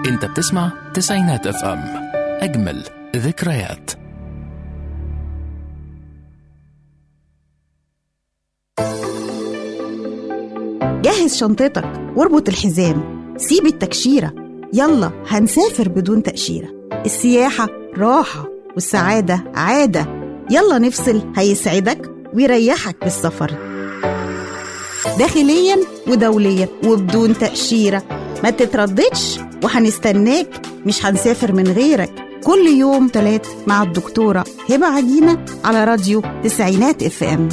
انت بتسمع تسعينات اف ام اجمل ذكريات جهز شنطتك واربط الحزام سيب التكشيرة يلا هنسافر بدون تأشيرة السياحة راحة والسعادة عادة يلا نفصل هيسعدك ويريحك بالسفر داخليا ودوليا وبدون تأشيرة ما تترددش وهنستناك مش هنسافر من غيرك كل يوم تلات مع الدكتورة هبة عجينة على راديو تسعينات اف ام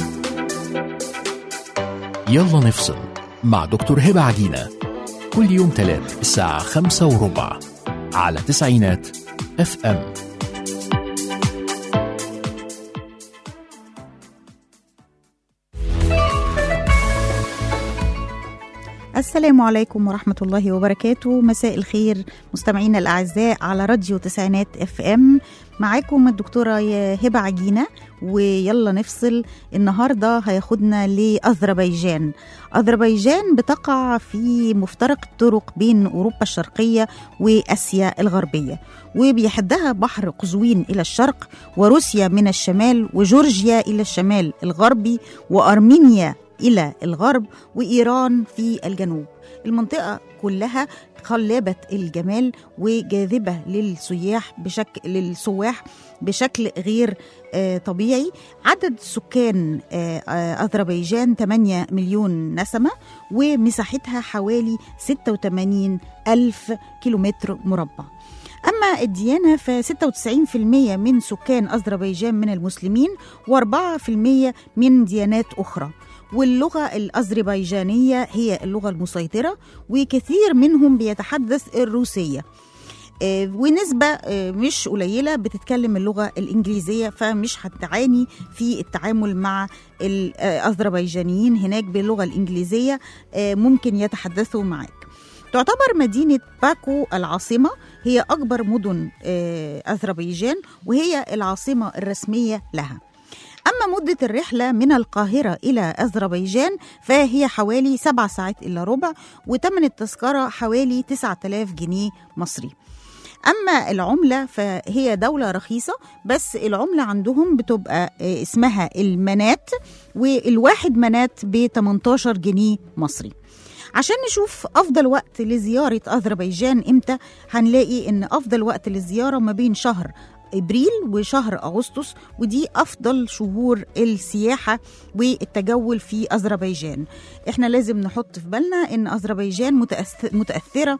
يلا نفصل مع دكتور هبة عجينة كل يوم تلات الساعة خمسة وربع على تسعينات اف ام السلام عليكم ورحمة الله وبركاته مساء الخير مستمعينا الأعزاء على راديو تسعينات اف ام معاكم الدكتورة هبة عجينة ويلا نفصل النهاردة هياخدنا لأذربيجان أذربيجان بتقع في مفترق الطرق بين أوروبا الشرقية وآسيا الغربية وبيحدها بحر قزوين إلى الشرق وروسيا من الشمال وجورجيا إلى الشمال الغربي وأرمينيا إلى الغرب وإيران في الجنوب المنطقة كلها خلابة الجمال وجاذبة للسياح بشكل للسواح بشكل غير آه طبيعي عدد سكان آه آه أذربيجان 8 مليون نسمة ومساحتها حوالي 86 ألف كيلومتر مربع أما الديانة ف 96% من سكان أذربيجان من المسلمين و4% من ديانات أخرى واللغة الأذربيجانية هي اللغة المسيطرة وكثير منهم بيتحدث الروسية آه، ونسبة آه، مش قليلة بتتكلم اللغة الإنجليزية فمش هتعاني في التعامل مع الأذربيجانيين هناك باللغة الإنجليزية آه، ممكن يتحدثوا معاك تعتبر مدينة باكو العاصمة هي أكبر مدن أذربيجان وهي العاصمة الرسمية لها أما مدة الرحلة من القاهرة إلى أذربيجان فهي حوالي سبع ساعات إلا ربع وتمن التذكرة حوالي 9000 جنيه مصري أما العملة فهي دولة رخيصة بس العملة عندهم بتبقى اسمها المنات والواحد منات ب 18 جنيه مصري عشان نشوف أفضل وقت لزيارة أذربيجان إمتى هنلاقي إن أفضل وقت للزيارة ما بين شهر ابريل وشهر اغسطس ودي افضل شهور السياحه والتجول في اذربيجان احنا لازم نحط في بالنا ان اذربيجان متاثره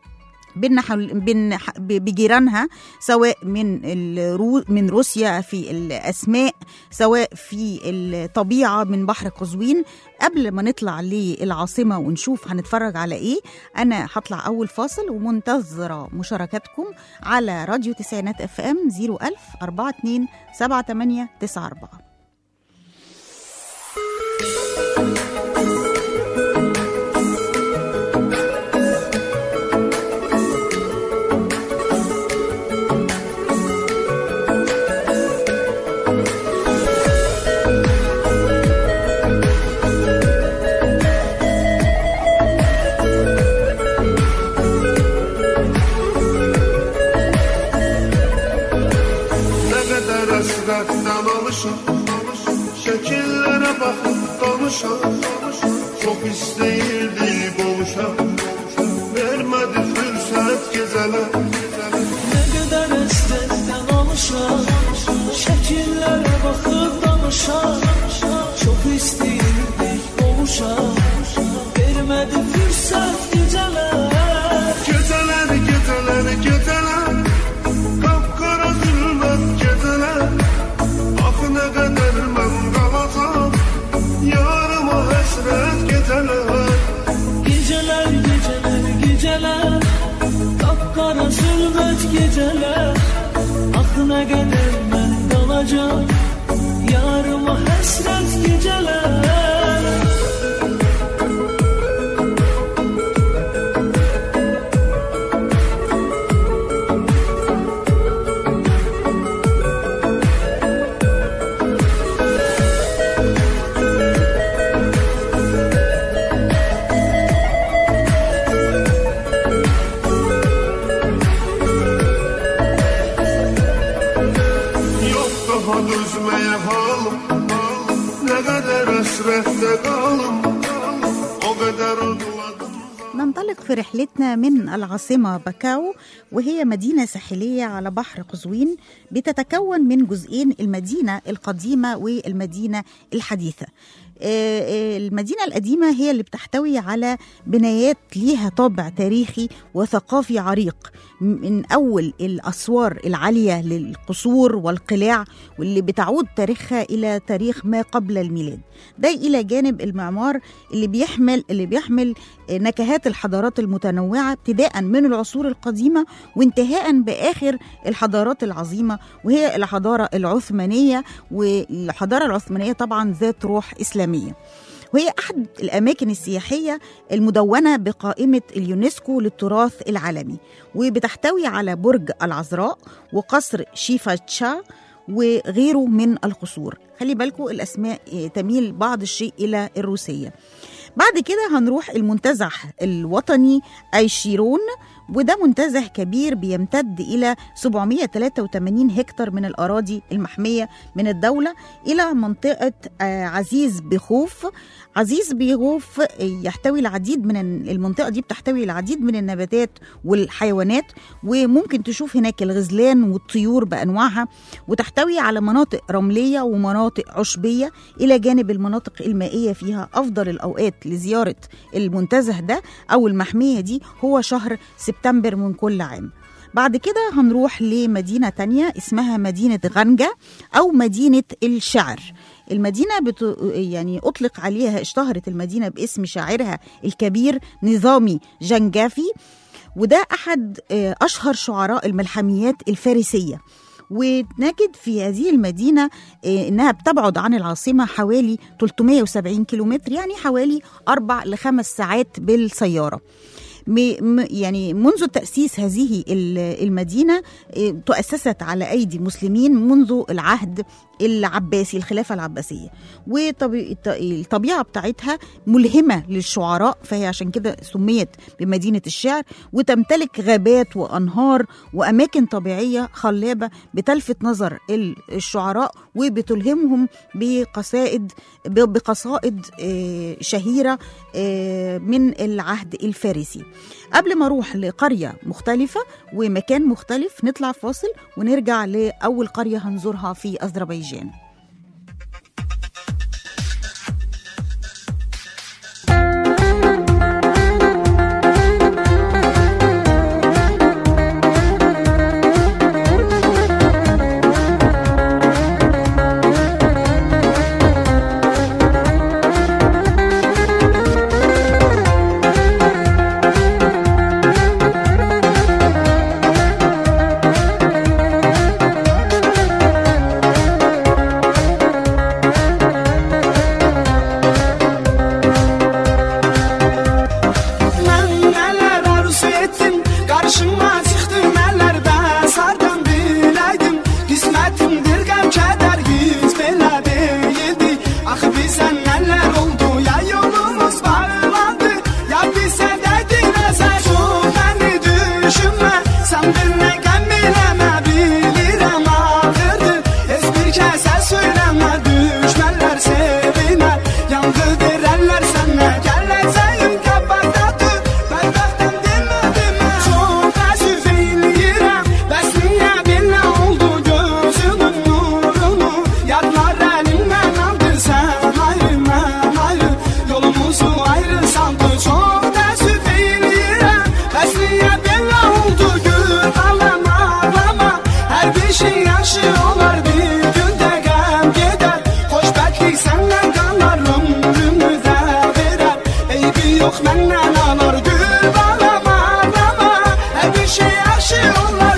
بجيرانها سواء من الرو من روسيا في الاسماء سواء في الطبيعه من بحر قزوين قبل ما نطلع للعاصمه ونشوف هنتفرج على ايه انا هطلع اول فاصل ومنتظره مشاركاتكم على راديو تسعينات اف ام 01000 42 78 94 Şekillere bakıp danışan Çok isteyirdi boğuşan Vermedi fürsət gecələr Ne kadar estekten alışan Şekillere bakıp danışan Çok isteyirdik boğuşan Vermedi fürsət geceler Gecələr, gecələr, gecələr Qapqara zülmət gecələr Axı nə qədər mən qalacam Yarıma həsrət gecələr Geceler geceler geceler Kapkara zulmet geceler Aklına kadar ben kalacağım Yarıma hasret geceler ننطلق في رحلتنا من العاصمة باكاو وهي مدينة ساحلية على بحر قزوين بتتكون من جزئين المدينة القديمة والمدينة الحديثة آه، آه، المدينة القديمة هي اللي بتحتوي على بنايات ليها طابع تاريخي وثقافي عريق من أول الأسوار العالية للقصور والقلاع واللي بتعود تاريخها إلى تاريخ ما قبل الميلاد ده إلى جانب المعمار اللي بيحمل اللي بيحمل آه، نكهات الحضارات المتنوعة ابتداء من العصور القديمة وانتهاء بآخر الحضارات العظيمة وهي الحضارة العثمانية والحضارة العثمانية طبعا ذات روح إسلامية وهي أحد الأماكن السياحية المدونة بقائمة اليونسكو للتراث العالمي وبتحتوي على برج العذراء وقصر شيفا تشا وغيره من القصور خلي بالكم الأسماء آه، تميل بعض الشيء إلى الروسية بعد كده هنروح المنتزه الوطني أيشيرون وده منتزه كبير بيمتد إلى 783 هكتار من الأراضي المحمية من الدولة إلى منطقة آه، عزيز بخوف عزيز بخوف يحتوي العديد من المنطقة دي بتحتوي العديد من النباتات والحيوانات وممكن تشوف هناك الغزلان والطيور بأنواعها وتحتوي على مناطق رملية ومناطق عشبية إلى جانب المناطق المائية فيها أفضل الأوقات لزيارة المنتزه ده أو المحمية دي هو شهر سبتمبر من كل عام بعد كده هنروح لمدينة تانية اسمها مدينة غنجة أو مدينة الشعر المدينة بت... يعني أطلق عليها اشتهرت المدينة باسم شاعرها الكبير نظامي جنجافي وده أحد آه، أشهر شعراء الملحميات الفارسية ونجد في هذه المدينة آه، إنها بتبعد عن العاصمة حوالي 370 كيلومتر يعني حوالي أربع لخمس ساعات بالسيارة م- م- يعني منذ تأسيس هذه ال- المدينة آه، تؤسست على أيدي مسلمين منذ العهد العباسي الخلافة العباسية والطبيعة بتاعتها ملهمة للشعراء فهي عشان كده سميت بمدينة الشعر وتمتلك غابات وأنهار وأماكن طبيعية خلابة بتلفت نظر ال- الشعراء وبتلهمهم بقصائد ب- بقصائد آه، شهيرة آه، من العهد الفارسي قبل ما اروح لقريه مختلفه ومكان مختلف نطلع فاصل ونرجع لاول قريه هنزورها في اذربيجان Mən nələr arzu etdim Qarşıma çıxdım əllərdə Sardım biləydim Qismətimdir qəm kədər Biz belə deyildi Axı bizə nələr oldu Ya yolumuz bağlandı Ya bizə dədi nəzər Çox məni düşünmə Sən bir nə qəm eləmə Bilirəm ağırdır Heç bir kəsə söyləmə Düşmənlər sevinə Yanğı verərlər sənə Gələcəyin qabaqdadır Bədbəxtəm demə demə Çox təəssüf eləyirəm Bəs niyə belə oldu gözünün nurunu Yadlar əlimdən aldı sən ayrı mən ayrı Yolumuzu ayrı saldı Çox təəssüf eləyirəm Bəs niyə belə oldu gül ağlama ağlama Hər bir şey yaxşı olar bir gündə qəm gedər Xoşbəxtlik səndən qalar ömrümü də verər Eybi yox məndən alar gül ağlama ağlama Hər bir şey yaxşı olar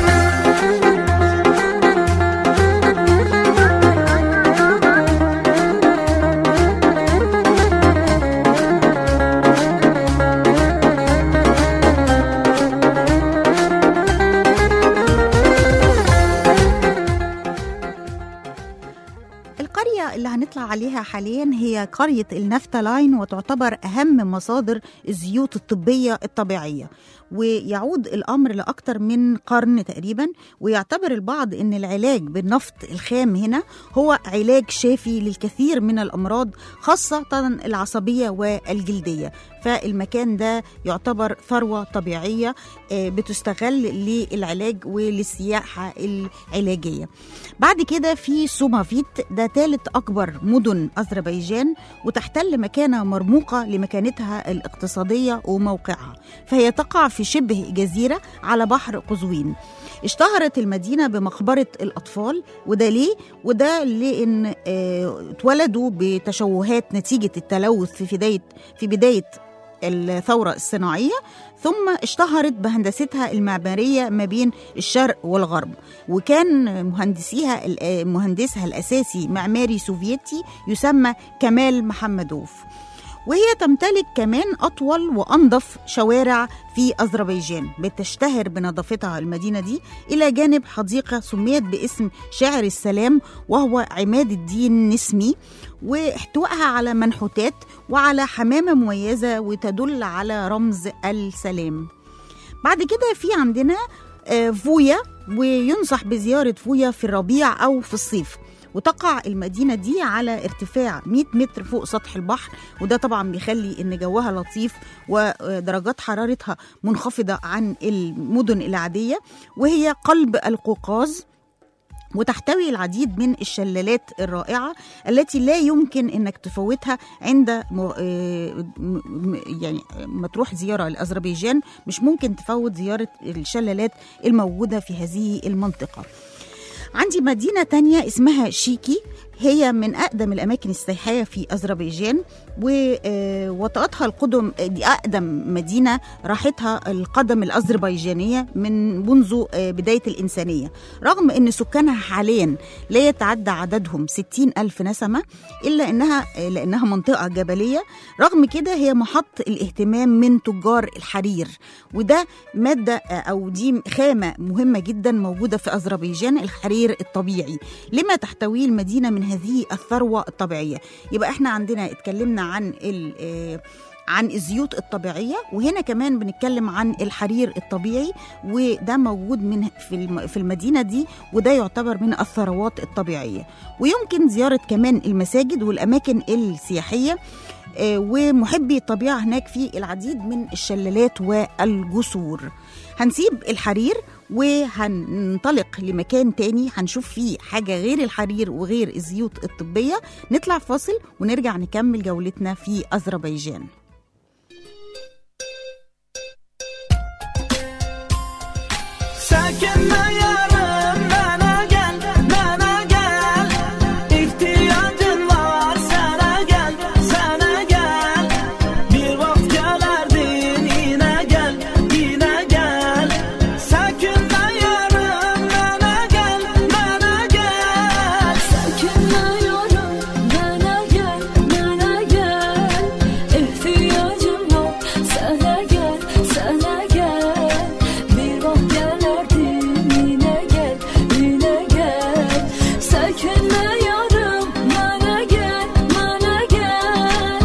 القرية اللي هنطلع عليها حاليا هي قرية النفتالاين وتعتبر أهم مصادر الزيوت الطبية الطبيعية ويعود الأمر لأكثر من قرن تقريبا ويعتبر البعض أن العلاج بالنفط الخام هنا هو علاج شافي للكثير من الأمراض خاصة العصبية والجلدية فالمكان ده يعتبر ثروة طبيعية آه، بتستغل للعلاج وللسياحة العلاجية بعد كده في سومافيت ده ثالث أكبر مدن أذربيجان وتحتل مكانة مرموقة لمكانتها الاقتصادية وموقعها فهي تقع في شبه جزيرة على بحر قزوين اشتهرت المدينة بمقبرة الأطفال وده ليه؟ وده لأن آه، اتولدوا بتشوهات نتيجة التلوث في بداية في بداية الثورة الصناعية ثم اشتهرت بهندستها المعمارية ما بين الشرق والغرب وكان مهندسيها مهندسها الأساسي معماري سوفيتي يسمى كمال محمدوف وهي تمتلك كمان أطول وأنظف شوارع في أذربيجان بتشتهر بنظافتها المدينة دي إلى جانب حديقة سميت باسم شاعر السلام وهو عماد الدين نسمي واحتوائها على منحوتات وعلى حمامة مميزة وتدل على رمز السلام بعد كده في عندنا آه، فويا وينصح بزيارة فويا في الربيع أو في الصيف وتقع المدينة دي على ارتفاع 100 متر فوق سطح البحر وده طبعا بيخلي ان جوها لطيف ودرجات حرارتها منخفضة عن المدن العادية وهي قلب القوقاز وتحتوي العديد من الشلالات الرائعة التي لا يمكن انك تفوتها عند م... آه، م- م- يعني ما تروح زيارة لأذربيجان مش ممكن تفوت زيارة الشلالات الموجودة في هذه المنطقة عندي مدينة تانية اسمها شيكي هي من أقدم الأماكن السياحية في أذربيجان ووطأتها القدم دي أقدم مدينة راحتها القدم الأذربيجانية من منذ آه، بداية الإنسانية رغم أن سكانها حاليا لا يتعدى عددهم 60 ألف نسمة إلا أنها آه، لأنها منطقة جبلية رغم كده هي محط الاهتمام من تجار الحرير وده مادة آه، أو دي خامة مهمة جدا موجودة في أذربيجان الحرير الطبيعي لما تحتويه المدينة من هذه الثروة الطبيعية يبقى احنا عندنا اتكلمنا عن ال آه، عن الزيوت الطبيعية وهنا كمان بنتكلم عن الحرير الطبيعي وده موجود من في الم- في المدينة دي وده يعتبر من الثروات الطبيعية ويمكن زيارة كمان المساجد والأماكن السياحية آه، ومحبي الطبيعة هناك في العديد من الشلالات والجسور هنسيب الحرير وهننطلق لمكان تاني هنشوف فيه حاجة غير الحرير وغير الزيوت الطبية نطلع فاصل ونرجع نكمل جولتنا في أذربيجان Sakinle yarım bana gel, bana gel İhtiyacın var sana gel, sana gel Bir vakit gelerdin yine gel, yine gel Sakinle yarım bana gel, bana gel Sakinle yarım bana gel, bana gel İhtiyacım yok sana gel, sana gel Bir bak gelerdin yine gel, yine gel Sakinle yarım bana gel, bana gel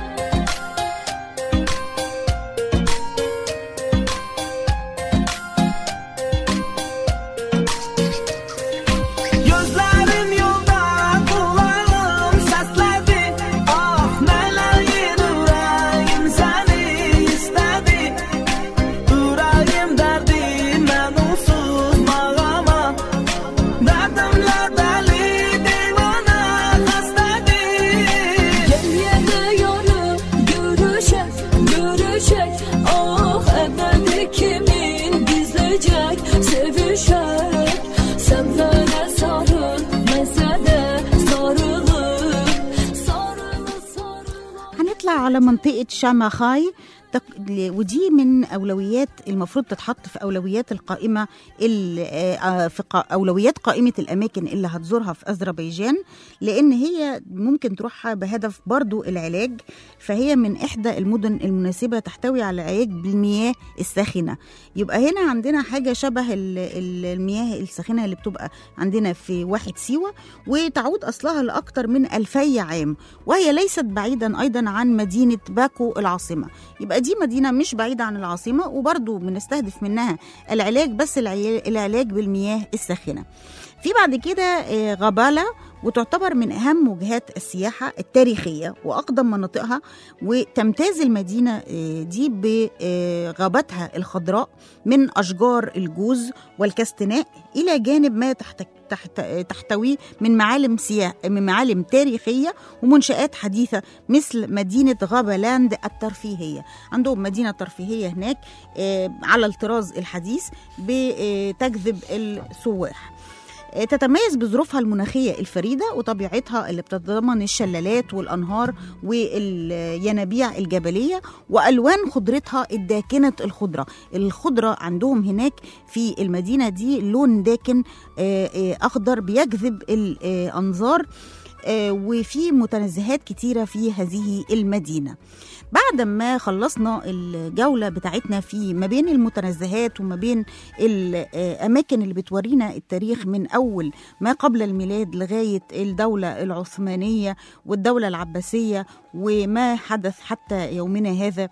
Gözlerim yolda, kulağım sesledi Ah meleğin yüreğim seni istedi Yüreğim derdim ben onsuz bağama Derdimle deli divane hastedir Gel yine yarım görüşek, görüşek Ah ebedi kimin gizleyecek, sevişek Sen bana sarıl, mesele sarılıp Sarılıp sarılıp هنطلع على منطقة شاماخاي تق- ل- ودي من اولويات المفروض تتحط في اولويات القائمه ال- آه، آه، في قا- اولويات قائمه الاماكن اللي هتزورها في اذربيجان لان هي ممكن تروحها بهدف برضو العلاج فهي من احدى المدن المناسبه تحتوي على العلاج بالمياه الساخنه يبقى هنا عندنا حاجه شبه ال- ال- المياه الساخنه اللي بتبقى عندنا في واحد سيوه وتعود اصلها لاكثر من ألفي عام وهي ليست بعيدا ايضا عن مدينه باكو العاصمه يبقى دي مدينه مش بعيده عن العاصمه وبرضو بنستهدف منها العلاج بس العي- العلاج بالمياه الساخنه في بعد كده آه، غبالة وتعتبر من أهم وجهات السياحة التاريخية وأقدم مناطقها وتمتاز المدينة آه، دي بغاباتها الخضراء من أشجار الجوز والكستناء إلى جانب ما تحت تحت تحتويه من معالم سياح من معالم تاريخيه ومنشآت حديثه مثل مدينه غابالاند الترفيهيه عندهم مدينه ترفيهيه هناك آه، على الطراز الحديث بتجذب السواح آه، تتميز بظروفها المناخية الفريدة وطبيعتها اللي بتتضمن الشلالات والأنهار والينابيع الجبلية وألوان خضرتها الداكنة الخضرة الخضرة عندهم هناك في المدينة دي لون داكن آه، آه، أخضر بيجذب الأنظار آه، وفي متنزهات كتيرة في هذه المدينة بعد ما خلصنا الجولة بتاعتنا في ما بين المتنزهات وما بين الأماكن اللي بتورينا التاريخ من أول ما قبل الميلاد لغاية الدولة العثمانية والدولة العباسية وما حدث حتى يومنا هذا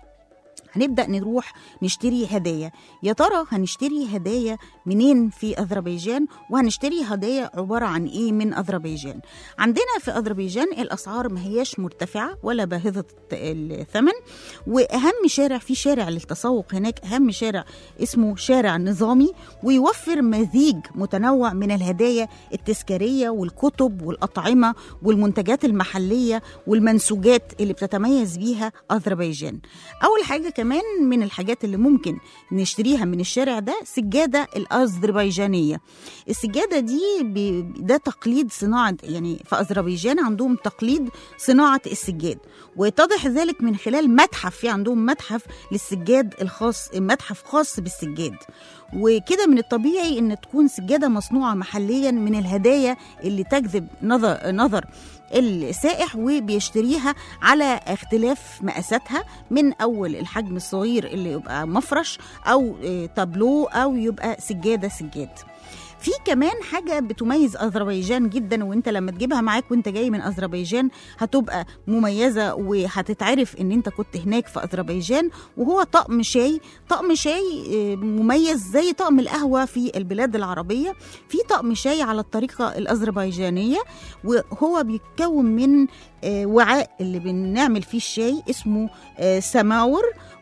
هنبدأ نروح نشتري هدايا يا ترى هنشتري هدايا منين في أذربيجان وهنشتري هدايا عبارة عن إيه من أذربيجان عندنا في أذربيجان الأسعار ما هياش مرتفعة ولا باهظة الثمن وأهم شارع في شارع للتسوق هناك أهم شارع اسمه شارع نظامي ويوفر مزيج متنوع من الهدايا التذكارية والكتب والأطعمة والمنتجات المحلية والمنسوجات اللي بتتميز بيها أذربيجان أول حاجة كمان من الحاجات اللي ممكن نشتريها من الشارع ده سجادة الأذربيجانية السجادة دي ب- ده تقليد صناعة يعني في أذربيجان عندهم تقليد صناعة السجاد ويتضح ذلك من خلال متحف في عندهم متحف للسجاد الخاص متحف خاص بالسجاد وكده من الطبيعي ان تكون سجاده مصنوعه محليا من الهدايا اللي تجذب نظر نظر السائح وبيشتريها على اختلاف مقاساتها من اول الحجم الصغير اللي يبقى مفرش او آه، تابلو او يبقى سجاده سجاد في كمان حاجة بتميز أذربيجان جدا وانت لما تجيبها معاك وانت جاي من أذربيجان هتبقى مميزة وهتتعرف ان انت كنت هناك في أذربيجان وهو طقم شاي طقم شاي آه، مميز زي طقم القهوة في البلاد العربية في طقم شاي على الطريقة الأذربيجانية وهو بيتكون من آه، وعاء اللي بنعمل فيه الشاي اسمه آه، سماور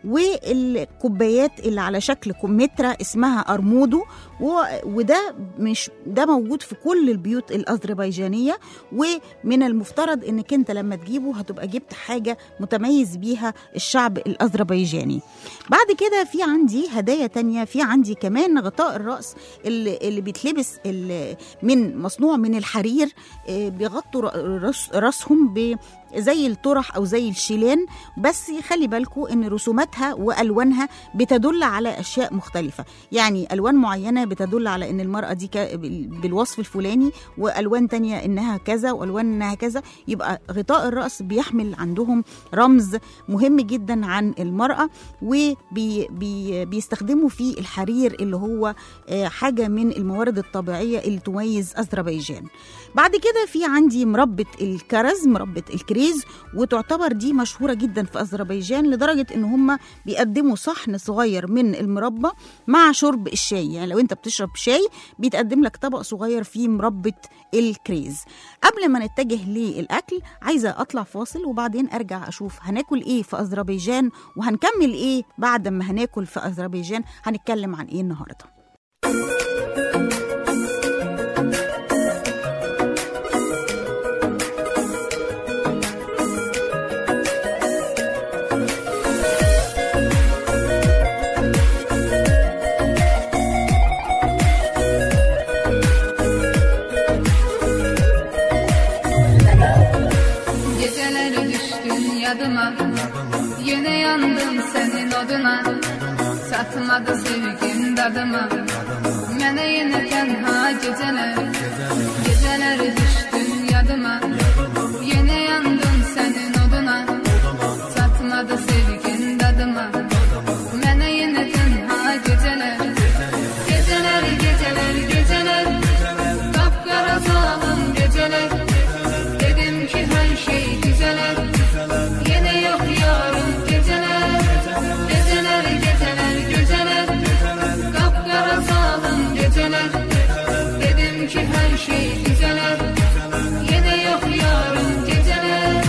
والكوبايات اللي على شكل كمثرى اسمها أرمودو و- وده مش ده موجود في كل البيوت الأذربيجانية ومن المفترض انك انت لما تجيبه هتبقى جبت حاجة متميز بيها الشعب الأذربيجاني بعد كده في عندي هدايا تانية في عندي كمان غطاء الرأس اللي, اللي بيتلبس اللي من مصنوع من الحرير آه، بيغطوا ر- راس- راسهم ب زي الطرح او زي الشيلان بس خلي بالكم ان رسوماتها والوانها بتدل على اشياء مختلفه يعني الوان معينه بتدل على ان المراه دي ك- بالوصف الفلاني والوان تانية انها كذا والوان انها كذا يبقى غطاء الراس بيحمل عندهم رمز مهم جدا عن المراه وبيستخدموا فيه الحرير اللي هو آه، حاجه من الموارد الطبيعيه اللي تميز اذربيجان بعد كده في عندي مربة الكرز مربة الكريز وتعتبر دي مشهورة جدا في أذربيجان لدرجة إن هم بيقدموا صحن صغير من المربى مع شرب الشاي يعني لو أنت بتشرب شاي بيتقدم لك طبق صغير فيه مربة الكريز قبل ما نتجه للأكل عايزة أطلع فاصل وبعدين أرجع أشوف هناكل إيه في أذربيجان وهنكمل إيه بعد ما هناكل في أذربيجان هنتكلم عن إيه النهاردة Geceleri düştün yadıma Yine yandım senin oduna Satmadı sevgim dadıma Mene yine tenha geceler Geceler düştün yadıma Yine yandım senin oduna Satmadı sevgim dadıma Mene yine tenha geceler Geceler geceler geceler Kapkara zalim geceler Dedim ki her şey güzeler Yine yok yarın geceler Geceler geceler geceler Kapkara zalim geceler Dedim ki her şey güzeler Yine yok yarın geceler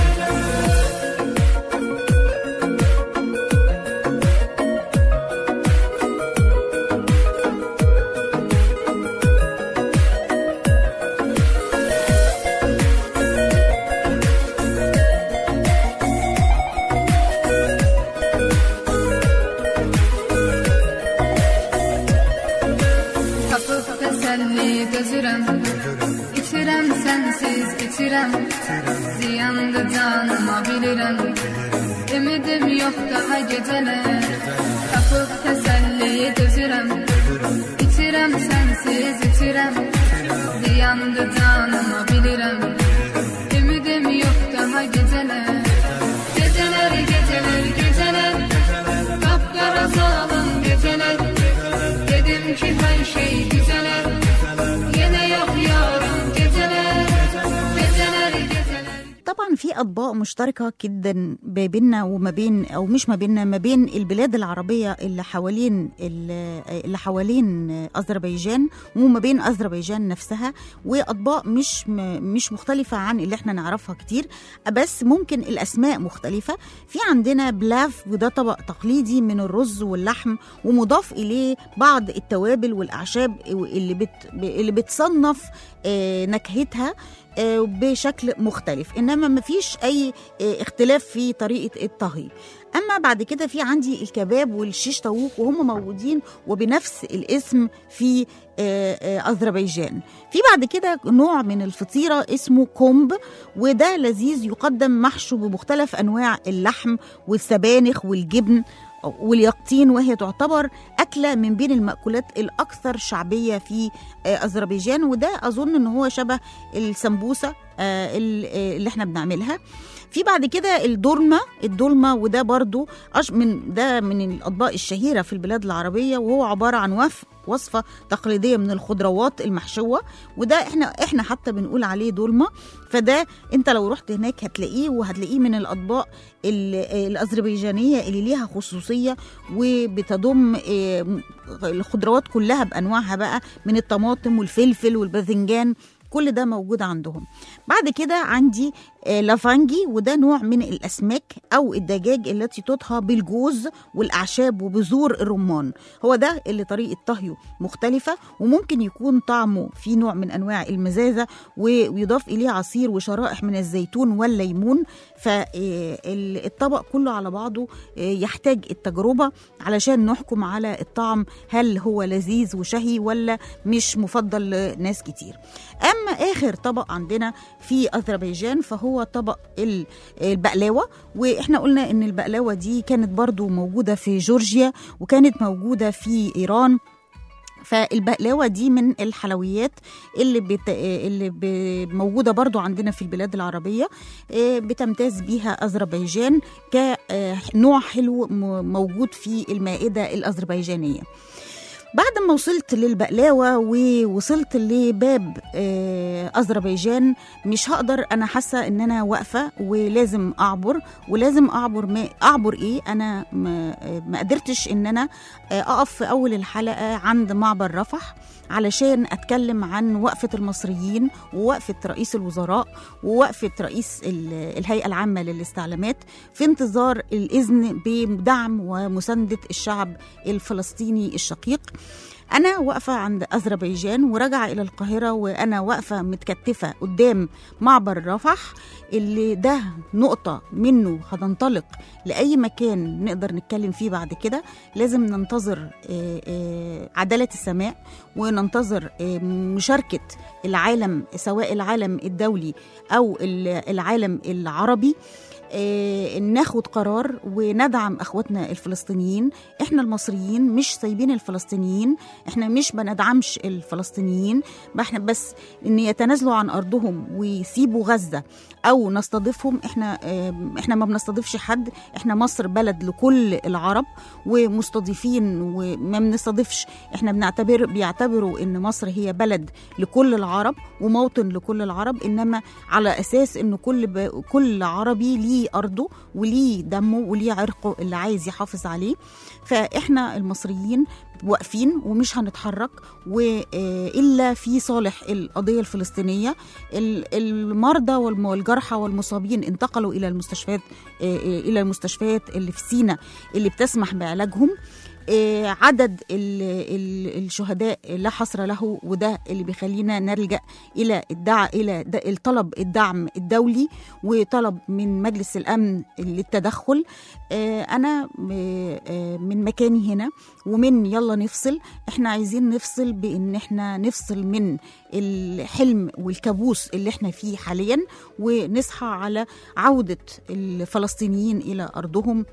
Tapıp teselli gözürem İçirem sensiz içirem Ziyandı canıma bilirem Ümidim yok daha geceler Tapıp teselli gözürem İçirem sensiz içirem Ziyandı canıma bilirem Ümidim yok daha geceler Geceler geceler geceler Kapkara zalim geceler Dedim ki her şey güzeler Yine yok yarın geceler Geceler geceler طبعا في اطباق مشتركه جدا ما بيننا وما بين او مش ما بيننا ما بين البلاد العربيه اللي حوالين اللي حوالين اذربيجان وما بين اذربيجان نفسها واطباق مش م- مش مختلفه عن اللي احنا نعرفها كتير بس ممكن الاسماء مختلفه في عندنا بلاف وده طبق تقليدي من الرز واللحم ومضاف اليه بعض التوابل والاعشاب اللي بت اللي بتصنف آه، نكهتها آه، بشكل مختلف انما ما فيش اي آه، اختلاف في طريقه الطهي اما بعد كده في عندي الكباب والشيش طاووق وهم موجودين وبنفس الاسم في آه، آه، اذربيجان في بعد كده نوع من الفطيره اسمه كومب وده لذيذ يقدم محشو بمختلف انواع اللحم والسبانخ والجبن واليقطين وهي تعتبر أكلة من بين المأكولات الأكثر شعبية في آه، أذربيجان وده أظن أن هو شبه السمبوسة آه، ال- آه، اللي احنا بنعملها في بعد كده الدولمة الدولمة وده برضو أش من ده من الأطباق الشهيرة في البلاد العربية وهو عبارة عن وف وصفة تقليدية من الخضروات المحشوة وده احنا احنا حتى بنقول عليه دولمة فده انت لو رحت هناك هتلاقيه وهتلاقيه من الأطباق ال- الأذربيجانية اللي ليها خصوصية وبتضم آه، م- الخضروات كلها بأنواعها بقى من الطماطم والفلفل والباذنجان كل ده موجود عندهم بعد كده عندي آه، لافانجي وده نوع من الأسماك أو الدجاج التي تطهى بالجوز والأعشاب وبذور الرمان هو ده اللي طريقة طهيه مختلفة وممكن يكون طعمه في نوع من أنواع المزازة و- ويضاف إليه عصير وشرائح من الزيتون والليمون فالطبق كله على بعضه آه، يحتاج التجربة علشان نحكم على الطعم هل هو لذيذ وشهي ولا مش مفضل لناس كتير أما آخر طبق عندنا في أذربيجان فهو طبق ال- البقلاوة وإحنا قلنا إن البقلاوة دي كانت برضو موجودة في جورجيا وكانت موجودة في إيران فالبقلاوة دي من الحلويات اللي بت... اللي ب... موجودة برضو عندنا في البلاد العربية آه، بتمتاز بيها أذربيجان كنوع حلو م- موجود في المائدة الأذربيجانية بعد ما وصلت للبقلاوة ووصلت لباب آه، أذربيجان مش هقدر أنا حاسة إن أنا واقفة ولازم أعبر ولازم أعبر ما أعبر إيه أنا ما, ما قدرتش إن أنا آه، أقف في أول الحلقة عند معبر رفح علشان أتكلم عن وقفة المصريين ووقفة رئيس الوزراء ووقفة رئيس ال- الهيئة العامة للاستعلامات في انتظار الإذن بدعم ومساندة الشعب الفلسطيني الشقيق أنا واقفة عند أذربيجان وراجعة إلى القاهرة وأنا واقفة متكتفة قدام معبر رفح اللي ده نقطة منه هننطلق لأي مكان نقدر نتكلم فيه بعد كده لازم ننتظر آه، آه، عدالة السماء وننتظر آه، مشاركة العالم سواء العالم الدولي أو ال- العالم العربي آه، ناخد قرار وندعم اخواتنا الفلسطينيين احنا المصريين مش سايبين الفلسطينيين احنا مش بندعمش الفلسطينيين ما احنا بس ان يتنازلوا عن ارضهم ويسيبوا غزه او نستضيفهم احنا آه، احنا ما بنستضيفش حد احنا مصر بلد لكل العرب ومستضيفين وما بنستضيفش احنا بنعتبر بيعتبروا ان مصر هي بلد لكل العرب وموطن لكل العرب انما على اساس ان كل ب... كل عربي ليه ارضه وليه دمه وليه عرقه اللي عايز يحافظ عليه فاحنا المصريين واقفين ومش هنتحرك والا في صالح القضيه الفلسطينيه ال- المرضى والم- والجرحى والمصابين انتقلوا الى المستشفيات آه، آه، الى المستشفيات اللي في سينا اللي بتسمح بعلاجهم آه، عدد ال ال الشهداء لا حصر له وده اللي بيخلينا نلجا الى الدع الى د- الطلب الدعم الدولي وطلب من مجلس الامن للتدخل آه، انا آه، آه، من مكاني هنا ومن يلا نفصل احنا عايزين نفصل بان احنا نفصل من الحلم والكابوس اللي احنا فيه حاليا ونصحى على عوده الفلسطينيين الى ارضهم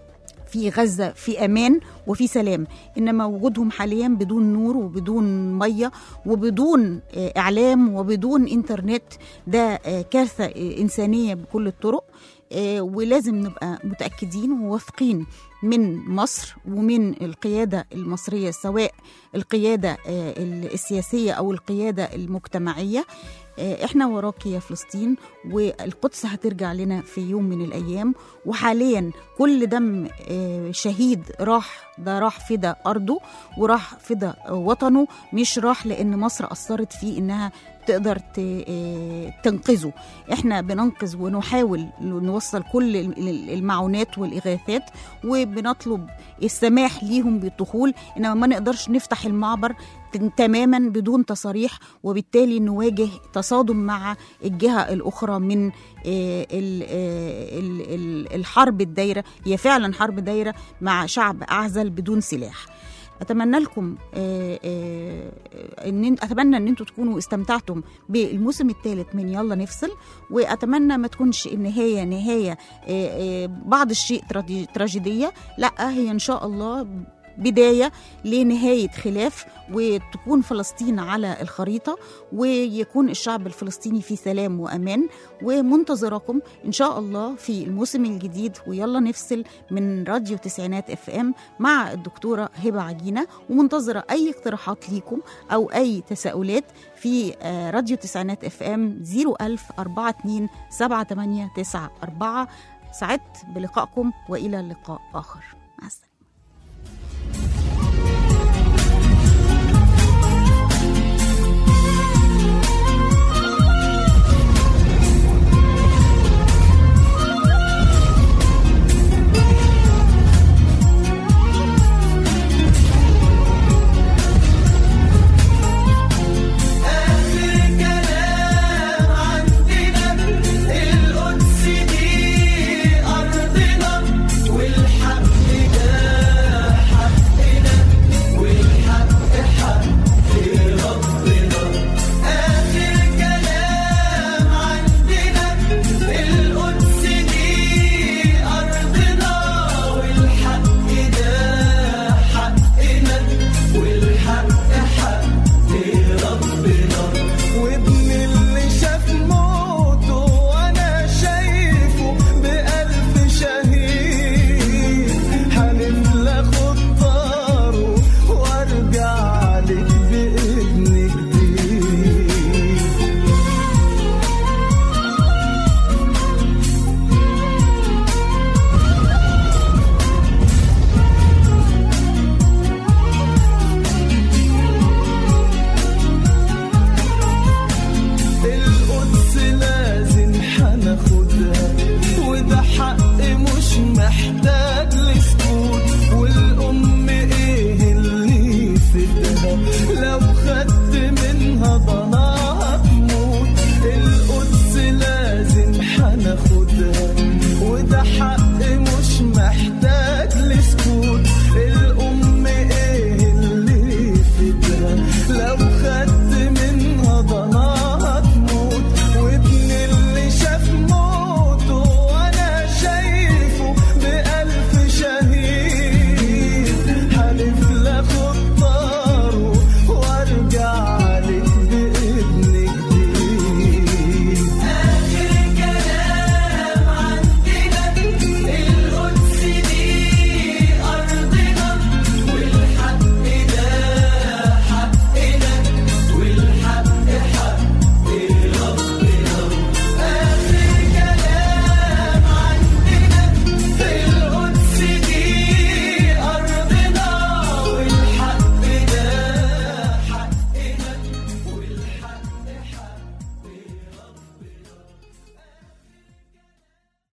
في غزة في أمان وفي سلام إنما وجودهم حاليا بدون نور وبدون مية وبدون آه، إعلام وبدون إنترنت ده آه، كارثة آه، إنسانية بكل الطرق آه، ولازم نبقى متأكدين وواثقين من مصر ومن القيادة المصرية سواء القيادة آه، السياسية أو القيادة المجتمعية آه، احنا وراك يا فلسطين والقدس هترجع لنا في يوم من الايام وحاليا كل دم آه، شهيد راح ده راح فدا ارضه وراح فدا وطنه مش راح لان مصر اثرت فيه انها تقدر ت- آه، تنقذه احنا بننقذ ونحاول نوصل كل ال- المعونات والاغاثات وبنطلب السماح ليهم بالدخول انما ما نقدرش نفتح المعبر تماما بدون تصاريح وبالتالي نواجه تصادم مع الجهه الاخرى من آه، ال- آه، ال- ال- الحرب الدايره هي فعلا حرب دايره مع شعب اعزل بدون سلاح اتمنى لكم آه، آه، ان اتمنى ان انتم تكونوا استمتعتم بالموسم الثالث من يلا نفصل واتمنى ما تكونش النهايه نهايه آه، آه، بعض الشيء تراجي- تراجيديه لا هي ان شاء الله بدايه لنهايه خلاف وتكون فلسطين على الخريطه ويكون الشعب الفلسطيني في سلام وامان ومنتظراكم ان شاء الله في الموسم الجديد ويلا نفصل من راديو تسعينات اف ام مع الدكتوره هبه عجينه ومنتظره اي اقتراحات ليكم او اي تساؤلات في آه، راديو تسعينات اف ام 01000 42 7894 سعدت بلقائكم والى لقاء اخر مع السلامه